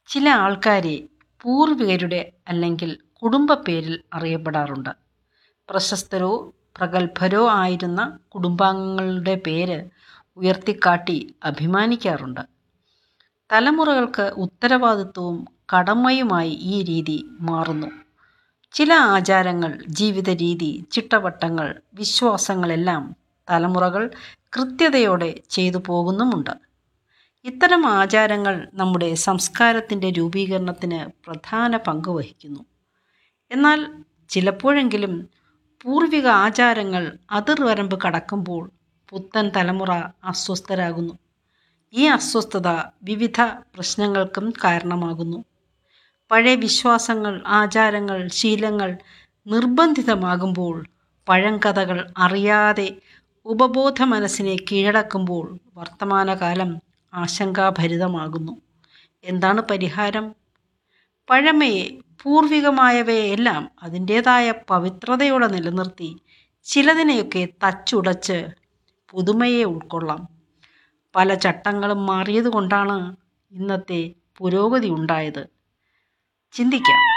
ചില ആൾക്കാരെ പൂർവികരുടെ അല്ലെങ്കിൽ കുടുംബപ്പേരിൽ അറിയപ്പെടാറുണ്ട് പ്രശസ്തരോ പ്രഗത്ഭരോ ആയിരുന്ന കുടുംബാംഗങ്ങളുടെ പേര് ഉയർത്തിക്കാട്ടി അഭിമാനിക്കാറുണ്ട് തലമുറകൾക്ക് ഉത്തരവാദിത്വവും കടമയുമായി ഈ രീതി മാറുന്നു ചില ആചാരങ്ങൾ ജീവിത രീതി ചിട്ടവട്ടങ്ങൾ വിശ്വാസങ്ങളെല്ലാം തലമുറകൾ കൃത്യതയോടെ ചെയ്തു പോകുന്നുമുണ്ട് ഇത്തരം ആചാരങ്ങൾ നമ്മുടെ സംസ്കാരത്തിൻ്റെ രൂപീകരണത്തിന് പ്രധാന പങ്ക് വഹിക്കുന്നു എന്നാൽ ചിലപ്പോഴെങ്കിലും പൂർവിക ആചാരങ്ങൾ അതിർവരമ്പ് കടക്കുമ്പോൾ പുത്തൻ തലമുറ അസ്വസ്ഥരാകുന്നു ഈ അസ്വസ്ഥത വിവിധ പ്രശ്നങ്ങൾക്കും കാരണമാകുന്നു പഴയ വിശ്വാസങ്ങൾ ആചാരങ്ങൾ ശീലങ്ങൾ നിർബന്ധിതമാകുമ്പോൾ പഴങ്കഥകൾ അറിയാതെ ഉപബോധ മനസ്സിനെ കീഴടക്കുമ്പോൾ വർത്തമാനകാലം ആശങ്കാഭരിതമാകുന്നു എന്താണ് പരിഹാരം പഴമയെ പൂർവികമായവയെല്ലാം അതിൻ്റേതായ പവിത്രതയോടെ നിലനിർത്തി ചിലതിനെയൊക്കെ തച്ചുടച്ച് പുതുമയെ ഉൾക്കൊള്ളാം പല ചട്ടങ്ങളും മാറിയതുകൊണ്ടാണ് ഇന്നത്തെ പുരോഗതി ഉണ്ടായത് ചിന്തിക്കാം